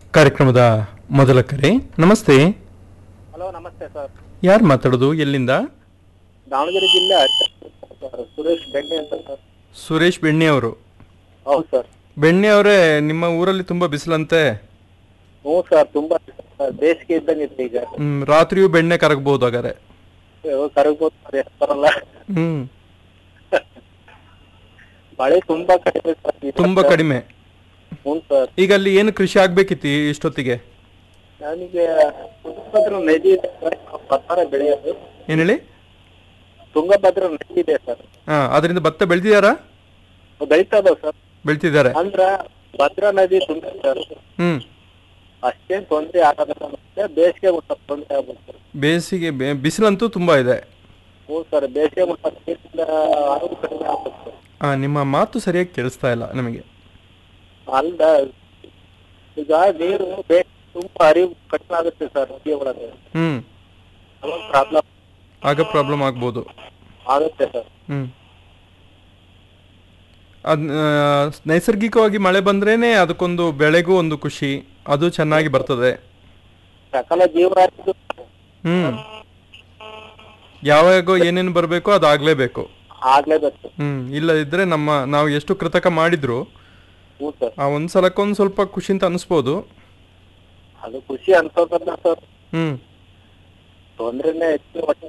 ಕಾರ್ಯಕ್ರಮದ ಮೊದಲ ಕರೆ ನಮಸ್ತೆ ಹಲೋ ನಮಸ್ತೆ ಸರ್ ಯಾರು ಮಾತಾಡೋದು ಎಲ್ಲಿಂದ ದಾವಣಗೆರೆ ಜಿಲ್ಲೆ ಅರ್ಚಕ ಸರ್ ಸುರೇಶ್ ಬೆಣ್ಣೆ ಅಂತ ಸರ್ ಸುರೇಶ್ ಬೆಣ್ಣೆ ಅವರು ಹೌದು ಸರ್ ಬೆಣ್ಣೆ ಅವರೇ ನಿಮ್ಮ ಊರಲ್ಲಿ ತುಂಬಾ ಬಿಸಿಲಂತೆ ಹ್ಞೂ ಸರ್ ತುಂಬಾ ಸರ್ ಬೇಸಿಗೆ ಇದ್ದಂಗೆ ಇದೆ ಈಗ ಹ್ಮ್, ರಾತ್ರಿಯೂ ಬೆಣ್ಣೆ ಕರಗಬಹುದು ಹಾಗಾದ್ರೆ ಅಯ್ಯೋ, ಕರಗ್ಬೋದು ಸರ್ ಎಷ್ಟು ಬರಲ್ಲ ಹ್ಮ್ ಮಳೆ ತುಂಬಾ ಕಡಿಮೆ ಸರ್ ಈ ತುಂಬಾ ವರ್ಷ. ಕಡಿಮೆ ಹ್ಞೂ ಸರ್ ಈಗ ಅಲ್ಲಿ ಏನು ಕೃಷಿ ಆಗ್ಬೇಕಿತ್ತು ಈ ಇಷ್ಟೊತ್ತಿಗೆ ನನಗೆ ತುಂಗಭದ್ರಾ ನದಿ ಇದೆ ಸರ್ ನಾವು ಭತ್ತ ಬೆಳೆಯೋದು ಏನ್ ಹೇಳಿ ತುಂಗಭದ್ರಾ ನದಿ ಇದೆ ಸರ್ ಹಾ ಅದರಿಂದ ಭತ್ತ ಬೆಳೆದಿದ್ದಾರಾ ಬೆಳೀತಾ ಇದಾವೆ ಸರ್ ಬೆಳ್ತಿದ್ದಾರೆ ಅಂದ್ರ ಭದ್ರಾ ನದಿ ತುಂಬ ಸರ್ ಹ್ಮ್ ಅಷ್ಟೇನ್ ತೊಂದ್ರೆ ಆಗಲ್ಲ ಸರ್ ಮತ್ತೆ ಬೇಸಿಗೆ ಒಂದು ಸ್ವಲ್ಪ ತೊಂದ್ರೆ ಆಗ್ಬೋದು ಸರ್ ಬೇಸಿಗೆ ಬೆ- ಬಿಸಿಲಂತೂ ತುಂಬಾ ಇದೆ ಹ್ಞೂ ಸರ್ ಬೇಸಿಗೆ ಒಂದು ಸ್ವಲ್ಪ ನೀರಿಂದ ಅರಿವು ಕಡಿಮೆ ಆಗ್ಬೋದು ಸರ್ ಆ, ನಿಮ್ಮ ಮಾತು ಸರಿಯಾಗಿ ಕೇಳಿಸ್ತಾ ಇಲ್ಲ ನಮಗೆ ಅಲ್ಲ ಈಗ ನೀರು ಬೇ ತುಂಬಾ ಅರಿವು ಕಡಿಮೆ ಆಗುತ್ತೆ ಸರ್ ನದಿ ಒಳಗೆ ಹ್ಮ್ ಅವಾಗ ಪ್ರಾಬ್ಲಮ್ ಆಗ ಪ್ರಾಬ್ಲಮ್ ಆಗ್ಬೋದು ಆಗುತ್ತೆ ಸರ್ ಹ್ಮ್ ಅದ್ ಆ, ನೈಸರ್ಗಿಕವಾಗಿ ಮಳೆ ಬಂದ್ರೇನೆ ಅದಕ್ಕೊಂದು ಬೆಳೆಗೂ ಒಂದು ಖುಷಿ ಅದು ಚೆನ್ನಾಗಿ ಬರ್ತದೆ ಸಕಲ ಜೀವರಾಶಿ ಹ್ಮ್ ಯಾವಾಗ ಏನೇನು ಬರಬೇಕೋ ಅದಾಗ್ಲೇಬೇಕು ಆಗ್ಲೇಬೇಕು ಹ್ಮ್ ಇಲ್ಲದಿದ್ರೆ ನಮ್ಮ ನಾವು ಎಷ್ಟು ಕೃತಕ ಮಾಡಿದ್ರು ಹ್ಞೂ ಸರ್ ಆ ಒಂದ್ ಸಲಕ್ಕೊಂದ್ ಸ್ವಲ್ಪ ಖುಷಿ ಅಂತ ಅನಿಸ್ಬೋದು ಅದು ಖುಷಿ ಅನ್ಸೋದಲ್ಲ ಸರ್ ಹ್ಮ್ ತೊಂದ್ರೆನೆ ಹೆಚ್ಚು